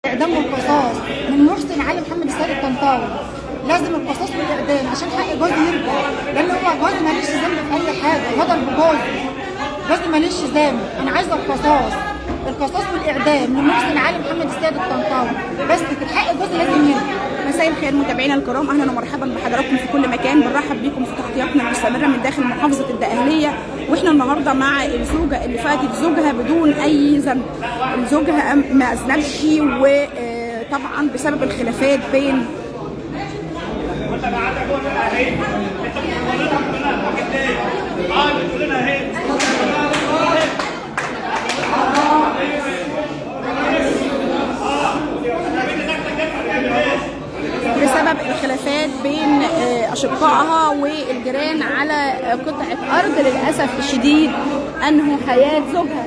اعدام والقصاص من محسن علي محمد السيد الطنطاوي لازم القصاص والاعدام عشان حق جوزي يرجع لان هو جوزي ماليش ذنب في اي حاجه غدر بجوزي جوزي ماليش ذنب انا عايزه القصاص القصاص والاعدام من محسن علي محمد السيد الطنطاوي بس كده حق جوزي لازم يرجع مساء الخير متابعينا الكرام اهلا ومرحبا بحضراتكم في كل مكان بنرحب بيكم في تغطياتنا المستمره من داخل محافظه الدقهليه واحنا النهارده مع الزوجه اللي فاتت زوجها بدون اي ذنب زوجها أم- ما اذنبش وطبعا بسبب الخلافات بين بسبب الخلافات بين آه، اشقائها والجيران على آه، قطعه ارض للاسف الشديد انهوا حياه زوجها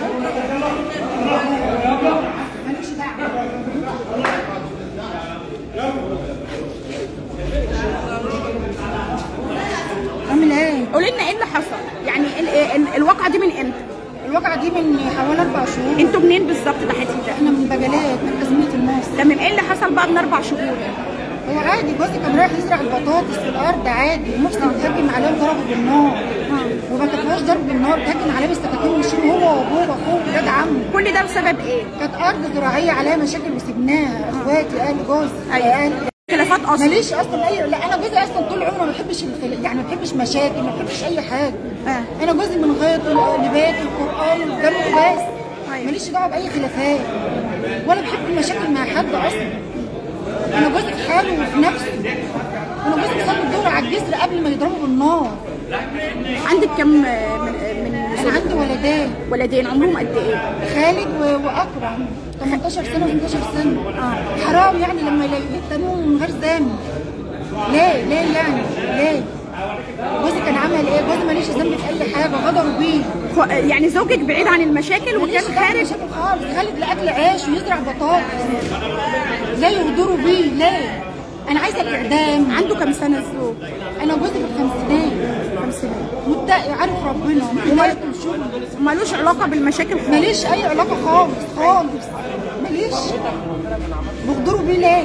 عامل ايه؟ قولي لنا ايه اللي حصل يعني ال- ال- الواقعه دي من امتى الواقعه دي من حوالي اربع شهور انتوا منين بالظبط تحديدا احنا من بجلات مركز مدينه الناس تمام ايه اللي حصل بقى من اربع شهور هو عادي جوزي كان رايح يزرع البطاطس في الارض عادي محسن اتهجم عليه وضربه بالنار وما كفاش ضرب بالنار اتهجم عليه بالسكاكين وشيله هو وابوه واخوه وولاد عمه كل ده بسبب ايه كانت ارض زراعيه عليها مشاكل وسبناها اخواتي اهل جوزي أيوة. اهل خلافات اصلا ماليش اصلا اي لا انا جوزي اصلا طول عمره ما بيحبش الخل... يعني ما بيحبش مشاكل ما بيحبش اي حاجه آه. انا جوزي من غيرته لبيت القران والدم بس أيوة. ماليش دعوه باي خلافات ولا بحب المشاكل مع حد اصلا انا جوزي في حاله وفي نفسه انا جوزي بيصلي الظهر على الجسر قبل ما يضربه بالنار عندك كم آه، من آه، من انا عندي ولدين ولدين عمرهم قد ايه خالد و- واكرم 18 سنه و18 سنه آه. حرام يعني لما يتهموهم من غير ذنب ليه ليه يعني ليه جوزي كان عمل ايه جوزي ماليش ذنب في اي حاجه غدروا بيه خ- يعني زوجك بعيد عن المشاكل وكان ماليش دعوة خارج مشاكل خالص خالد لاكل عيش ويزرع بطاطس ليه يغدروا بيه ليه انا عايزه الاعدام عنده كم سنه الزوج انا جوزي في الخمسينات خمسين متقي عارف ربنا متقي الشغل ملوش علاقه بالمشاكل خالص ماليش اي علاقه خالص خالص ماليش بيغدروا بيه ليه؟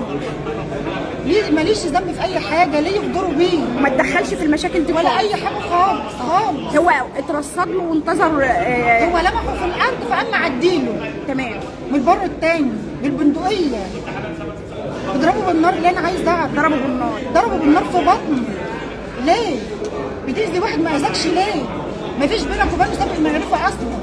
ليه ماليش ذنب في اي حاجه ليه يغدروا بيه؟ ما تدخلش في المشاكل دي ولا خالص. اي حاجه خالص خالص هو اترصد له وانتظر آه، هو لمحه في الارض فقام معديله تمام من البر التاني بالبندقيه بيضربوا بالنار ليه انا عايز اعرف ضربه بالنار ضربوا بالنار في بطني ليه؟ بتأذي واحد ما اذاكش ليه؟ مفيش بينك وبينه سابق معرفه اصلا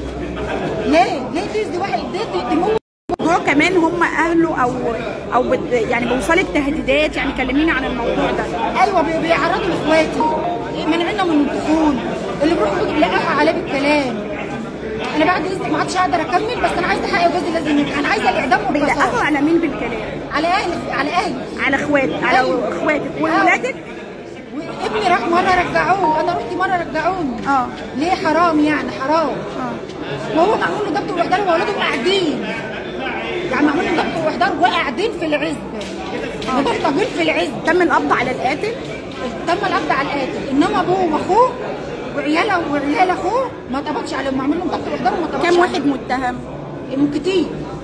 ليه؟ ليه تأذي واحد ليه تموت الموضوع كمان هم اهله او او بت يعني بوصلك تهديدات يعني كلميني عن الموضوع ده ايوه بي- بيعرضوا لاخواتي منعنا من الدخول اللي بيروحوا بيلقحوا عليه بالكلام انا بعد اذنك ما عادش اقدر اكمل بس انا عايزه حق جوزي لازم يبقى انا عايزه الاعدام والقصاص بيلقحوا على مين بالكلام على اهلي على اهلي على اخوات على أيوة. اخواتك وولادك وابني راح مره رجعوه انا رحت مره رجعوني اه ليه حرام يعني حرام اه وهو معمول له ضبط واحضار واولاده قاعدين يعني معمول له ضبط واحضار وقاعدين في العزبه مبلطجين في العزبه تم القبض على القاتل تم القبض على القاتل انما ابوه واخوه وعياله وعيال اخوه ما اتقبضش عليهم معمول لهم ضبط واحضار وما اتقبضش كم واحد متهم عليهم. كتير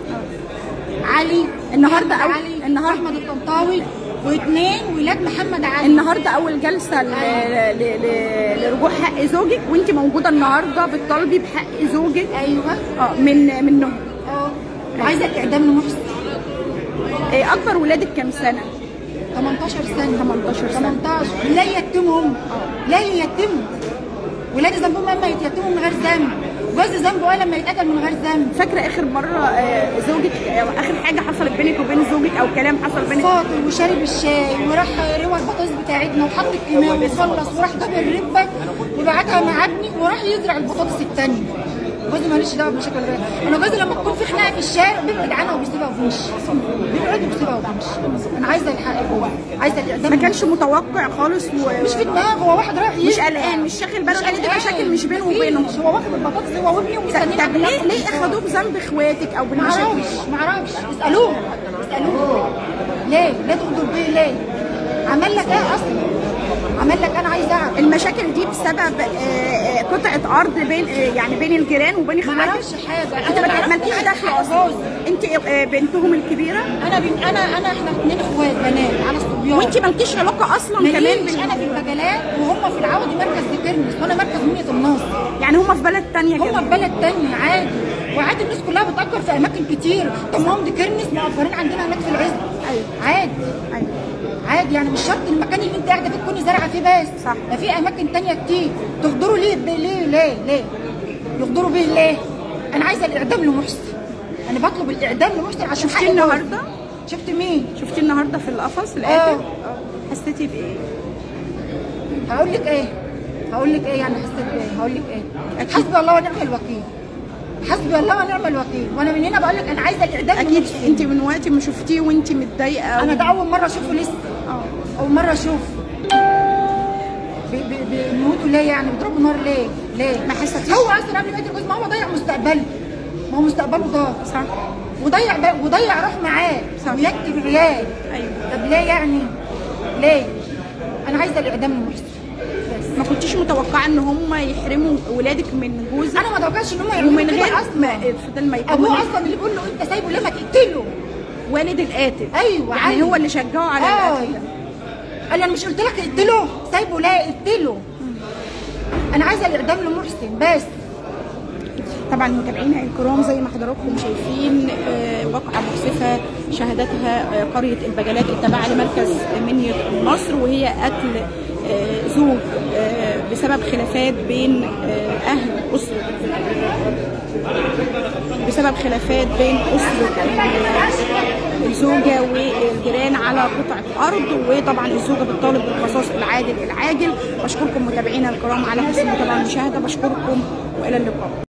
علي النهاردة محمد أول- علي النهاردة- احمد الطنطاوي واثنين ولاد محمد علي النهارده اول جلسه ل... ل... ل... لرجوع حق زوجك وانت موجوده النهارده بتطالبي بحق زوجك ايوه اه من منهم اه وعايزه الاعدام لمحسن إيه اكبر ولادك كام سنه 18 سنه 18 سنة. 18 لا يتموا هم لا يتموا ولادي ذنبهم اما يتيتموا من غير ذنب جوزي ذنبه ايه لما يتقتل من غير ذنب فاكره اخر مره آه، زوجك آه، اخر حاجه حصلت بينك وبين زوجك او كلام حصل بينك فاطر وشارب الشاي وراح روى البطاطس بتاعتنا وحط الكيماوي وخلص وراح جاب الربه وبعتها مع ابني وراح يزرع البطاطس التانية جوزي ماليش دعوه بمشاكل الرجال انا جوزي لما تكون في خناقه في الشارع بيبعد عنها وبيسيبها وبيمشي بيبعد وبيسيبها وبيمشي انا عايزه الحق جوه عايزه الاعدام ما كانش متوقع خالص و... مش في دماغه هو واحد رايح مش يزرع. قلقان مش شاغل باله لان دي قلقان. مشاكل مش بينه مفيش. وبينه هو واخد البطاطس هو وابني ومستنيين طب ليه ليه اخدوه بذنب اخواتك او بالمشاكل معرفش معرفش اسالوه اسالوه ليه ليه تغدر بيه ليه عمل لك ايه اصلا عمل لك انا عايز اعرف المشاكل دي بسبب آه، آه، قطعه ارض بين آه، يعني بين الجيران وبين ما اخواتك اعرفش حاجه انت انا ما- مالكيش دخل اصلا انت آه، بنتهم الكبيره انا بن... انا انا احنا اثنين اخوات بنات على الصبيان وانت مالكيش علاقه اصلا كمان ماليش بال- انا في المجالات وهم في العوضي مركز ذكرنس وانا مركز منية النصر يعني هم في بلد تانية هم كده في بلد تاني عادي وعادي الناس كلها بتأجر في اماكن كتير طب ما هم دي كرنس مأجرين عندنا هناك في العزب أيوة. عادي أيوة. عادي يعني مش شرط المكان اللي انت قاعده فيه تكوني زارعه فيه بس صح. ده في اماكن تانية كتير تغدروا ليه ب- ليه ليه ليه يغدروا بيه ليه انا عايزه الاعدام لمحسن انا بطلب الاعدام لمحسن عشان شفتيه حق جوزي. النهارده؟ شفت مين شفتي النهارده في القفص آه. القاتل حسيتي بايه؟ هقول لك ايه هقول لك ايه يعني حسيت بايه هقول لك ايه أكيد. حسبي الله ونعم الوكيل حسبي الله ونعم الوكيل وانا من هنا بقول لك انا عايزه الاعدام اكيد لمحسن. انت من وقت ما شفتيه وانت متضايقه انا ده اول مره اشوفه لسه اه اول مره اشوفه بي- بي- بيموتوا ليه يعني بيضربوا نار ليه ليه ما حسيتيش؟ هو اصلا قبل ما يقتل جوزي ما هو ضيع مستقبله ما هو مستقبله ضاع صح وضيع ب- وضيع روح معاه صح. ويكتب عيال ايوه طب ليه يعني ليه انا عايزه الاعدام لمحسن بس ما كنتيش متوقعه ان هم يحرموا ولادك من جوزك انا ما اتوقعش ان هم يعملوا ومن كده غير اصلا ما بدل ما يكون ابوه اصلا اللي بيقول له انت سايبه ليه ما تقتله والد القاتل ايوه يعني عادي. هو اللي شجعه على آه. القتل ده قال لي انا مش قلت لك اقتله سايبه ليه اقتله انا عايزه الاعدام لمحسن بس طبعا متابعينا الكرام زي ما حضراتكم شايفين آه، واقعة مؤسفة شهدتها آه، قرية البجلات التابعة لمركز منية مصر وهي قتل آه، زوج آه، بسبب خلافات بين آه، أهل أسرة بسبب خلافات بين أسرة ال- الزوجة والجيران على قطعة أرض وطبعا الزوجة بتطالب بالقصاص العادل العاجل بشكركم متابعينا الكرام على حسن المتابعة والمشاهدة بشكركم وإلى اللقاء